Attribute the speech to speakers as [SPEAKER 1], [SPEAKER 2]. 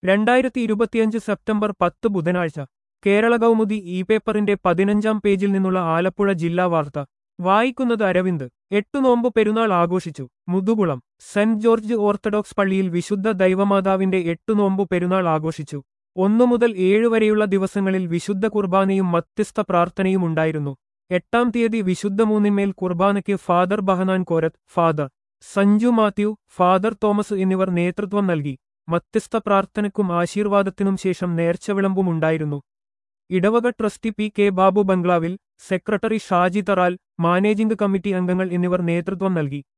[SPEAKER 1] രണ്ടായിരത്തി ഇരുപത്തിയഞ്ച് സെപ്റ്റംബർ പത്ത് ബുധനാഴ്ച കേരള കൗമുദി ഇ പേപ്പറിന്റെ പതിനഞ്ചാം പേജിൽ നിന്നുള്ള ആലപ്പുഴ ജില്ലാ വാർത്ത വായിക്കുന്നത് അരവിന്ദ് എട്ടു നോമ്പ് പെരുന്നാൾ ആഘോഷിച്ചു മുതുകുളം സെന്റ് ജോർജ് ഓർത്തഡോക്സ് പള്ളിയിൽ വിശുദ്ധ ദൈവമാതാവിന്റെ എട്ടു നോമ്പ് പെരുന്നാൾ ആഘോഷിച്ചു ഒന്നു മുതൽ ഏഴു വരെയുള്ള ദിവസങ്ങളിൽ വിശുദ്ധ കുർബാനയും മധ്യസ്ഥ പ്രാർത്ഥനയും ഉണ്ടായിരുന്നു എട്ടാം തീയതി വിശുദ്ധ മൂന്നിന്മേൽ കുർബാനയ്ക്ക് father Behnan Korath father Sanju Mathew father Thomas എന്നിവർ നേതൃത്വം നൽകി മധ്യസ്ഥ പ്രാർത്ഥനയ്ക്കും ആശീർവാദത്തിനും ശേഷം നേർച്ചവിളമ്പും ഉണ്ടായിരുന്നു ഇടവക ട്രസ്റ്റി പി കെ ബാബു ബംഗ്ലാവിൽ secretary Shaji Tharal managing committee അംഗങ്ങൾ എന്നിവർ നേതൃത്വം നൽകി